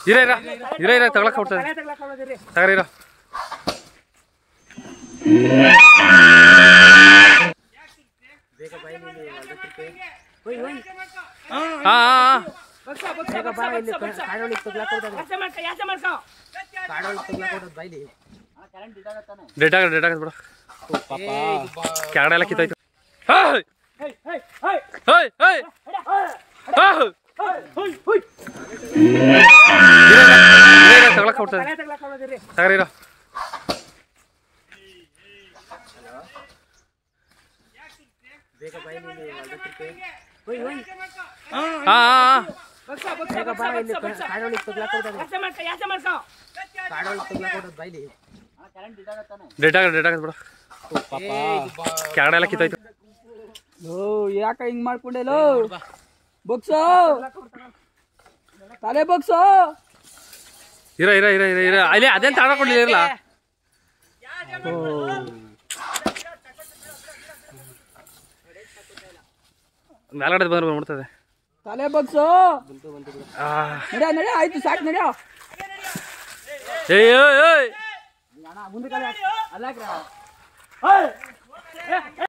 ಇರ ಇರ ಇರ ಇರ ತಗೊಳಕ್ ಹೊಡ್ತದೆ ತಲೆ ತಗ್ಲಾಕ್ ಹೋಗೋದಿರಿ ತಗರ ಇರೋ ಹಾ ಹಾ ಬಗ್ಸ ಬಗ್ಸ ಬಗ್ಸ ಬಗ್ಸ ಬಗ್ಸ ಕಾಡೊಳಗೆ ತಗ್ಲಾಕ್ ಹೋದಾಗ ಯಾಸೆ ಮಾಡ್ಕ ಯಾಸೆ ಮಾಡ್ಕೊ ಕಾಡೊಳಗೆ ತಗ್ಲಾಕ್ ಹೋದದ್ ಬೈಲಿ ಡೇಟ್ ಆಗ ಡೇಟ್ ಆಗದ್ ಬಿಡ ಕೆಳಗಡೆ ಎಲ್ಲ ಕಿತ್ತೋಯ್ತು ಹೇಯ್ ಹೇ ಹೇ ಹೇ ಹೇಯ್ ಹೇಯ್ ಹೇಯ್ ಇರ ಇರ ತಗೊಳಕ್ ಹೊಡ್ತದೆ ತಲೆ ತಗ್ಲಾಕ್ ಹೋಗೋದಿರಿ ತಗರ ಇರೋ ಬೇಗ ಬೈಲಿ ಹೋಯ್ ಹೋಯ್ ಹಾ ಹಾ ಬಗ್ಸ ಬಗ್ಸ ಬೇಗ ಬಗ್ಸ ಬಾ ಬಗ್ಸ ಇಲ್ಲಿ ಬಗ್ಸ ಕಾಡೊಳಗೆ ತಗ್ಲಾಕ್ ಹೋದಾಗ ಯಾಸೆ ಮಾಡ್ಕ ಯಾಸೆ ಮಾಡ್ಕೊ ಕಾಡೊಳಗೆ ತಗ್ಲಾಕ್ ಹೋದದ್ ಬೈಲಿ ಡೇಟ್ ಆಗ ಡೇಟ್ ಆಗದ್ ಬಿಡ ಕೆಳಗಡೆ ಎಲ್ಲ ಕಿತ್ತೋಯ್ತು ಲೋ ಯಾಕ ಹಿಂಗ್ ಮಾಡ್ಕೊಂಡೆಲೋ ಬಗ್ಸ ತಲೆ ಬಗ್ಸ ಇರ ಇರ ಇರ ಇರ ಇರ ಅಲ್ಲಿ ಅದೇನ್ ತಗೊಂಡ್ ಕೊಡ್ಲಿಲ್ಲ ಇರಲ್ಲ ಮೇಲ್ಗಡೆ ಬಂದ್ರೆ ಬಂದ್ಬಿಡ್ತದೆ ತಲೆ ಬಗ್ಸ ಆ ನಡ್ಯ ನಡ್ಯ ಆಯ್ತು ಸಾಕು ನಡ್ಯ ಏಯ್ ಏಯ್ ಏಯ್ ಮುಂದೆ ಕಾಲ ಅಲ್ಲಾಕ್ರ